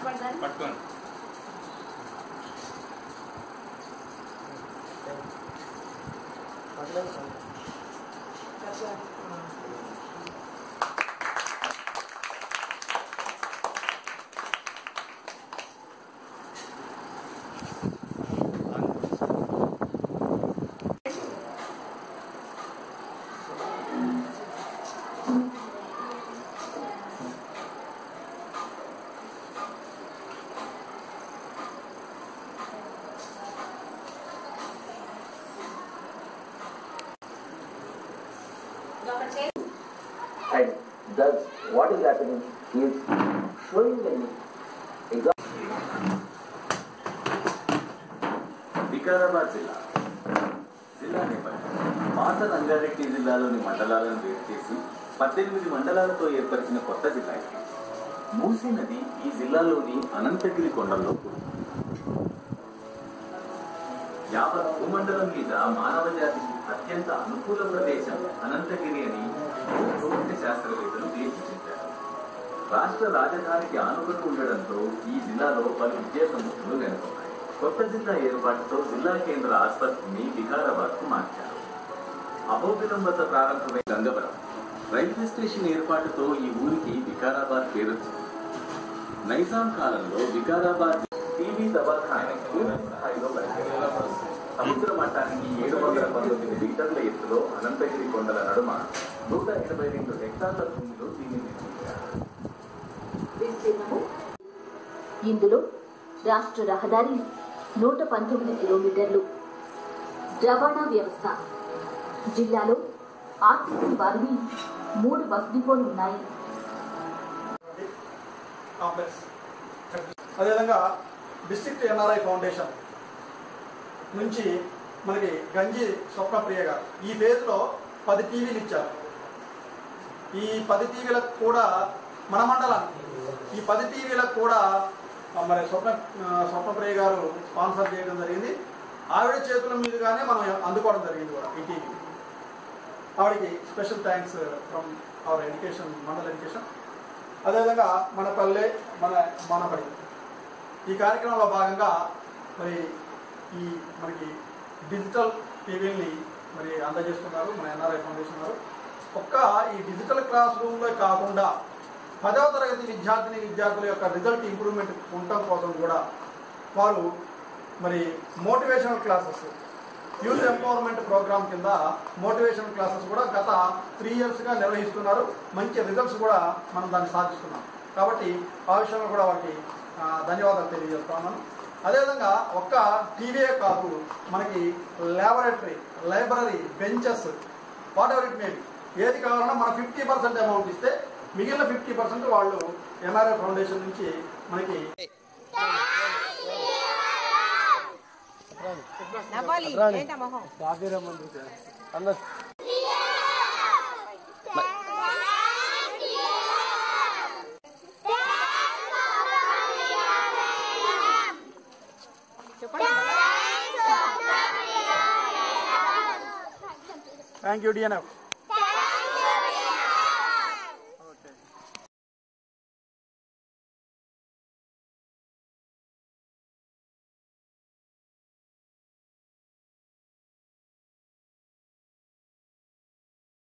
కనపడదాన్ని పట్టుకోండి ఒక చేతి And thus, what is happening is showing an example. Vikarabad జిల్లా జిల్లా నేపథ్యం పాత రంగారెడ్డి జిల్లాలోని మండలాలను వేరు చేసి పద్దెనిమిది మండలాలతో ఏర్పరిచిన కొత్త జిల్లా ఇది మూసీ నది ఈ జిల్లాలోని అనంతగిరి కొండల్లో యావత్ భూమండలం మీద మానవ జాతికి అత్యంత అనుకూల ప్రదేశం అనంతగిరి అని భౌగోళిక శాస్త్రవేత్తలు తీర్చిదిద్దారు రాష్ట్ర రాజధానికి ఆనుకుని ఉండడంతో ఈ జిల్లాలో పలు విద్యా సంస్థలు నెలకొన్నాయి కొత్త జిల్లా ఏర్పాటుతో జిల్లా కేంద్ర ఆసుపత్రిని వికారాబాద్ కు మార్చారు అహోబిలం వద్ద ప్రారంభమైన గంగవరం రైల్వే స్టేషన్ ఏర్పాటుతో ఈ ఊరికి వికారాబాద్ పేరొచ్చింది నైజాం కాలంలో వికారాబాద్ టీవీ దవాఖాన పూర్తి స్థాయిలో బయలుదేరారు. సముద్ర మట్టానికి ఏడు వందల పంతొమ్మిది మీటర్ల ఎత్తులో అనంతగిరి కొండల నడుమ నూట ఎనభై రెండు హెక్టార్ల భూమిలో దీన్ని నిర్మించారు విస్తీర్ణము ఇందులో రాష్ట్ర రహదారి నూట పంతొమ్మిది కిలోమీటర్లు రవాణా వ్యవస్థ జిల్లాలో ఆర్టీసీ వారిని మూడు బస్ డిపోలు ఉన్నాయి కాంప్లెక్స్ అదేవిధంగా డిస్ట్రిక్ట్ ఎన్ఆర్ఐ ఫౌండేషన్ నుంచి మనకి గంజి స్వప్నప్రియ గారు ఈ ఫేజ్లో పది టీవీలు ఇచ్చారు ఈ పది టీవీలకు కూడా మన మండలానికి ఈ పది టీవీలకు కూడా ఆ, మరి స్వప్న ఆ, స్వప్నప్రియ గారు స్పాన్సర్ చేయడం జరిగింది ఆవిడ చేతుల మీదుగానే మనం అందుకోవడం జరిగింది కూడా ఈ టీవీ ఆవిడకి special thanks from our education mandal education అదేవిధంగా మన పల్లె మన మనపడి ఈ కార్యక్రమంలో భాగంగా మరి ఈ మనకి డిజిటల్ టీవీని మరి అందజేస్తున్నారు మన ఎన్ఆర్ఐ ఫౌండేషన్ వారు ఒక్క ఈ డిజిటల్ క్లాస్ రూమ్లో కాకుండా పదవ తరగతి విద్యార్థిని విద్యార్థుల యొక్క రిజల్ట్ ఇంప్రూవ్మెంట్ ఉండటం కోసం కూడా వారు మరి motivational classes youth empowerment programme కింద మోటివేషన్ క్లాసెస్ కూడా గత త్రీ ఇయర్స్గా నిర్వహిస్తున్నారు మంచి రిజల్ట్స్ కూడా మనం దాన్ని సాధిస్తున్నాం కాబట్టి ఆ విషయంలో కూడా వారికి ఆ, ధన్యవాదాలు తెలియజేస్తా ఉన్నాను అదేవిధంగా ఒక్క టీవీయే కాదు మనకి laboratory library benches whatever it may ఏది కావాలన్నా మన ఫిఫ్టీ పర్సెంట్ అమౌంట్ ఇస్తే మిగిలిన ఫిఫ్టీ పర్సెంట్ వాళ్ళు ఎన్ఆర్ఐ ఫౌండేషన్ నుంచి మనకి నవ్వాలి ఏంటా మొహం థ్యాంక్ యూ డిఎన్ఎఫ్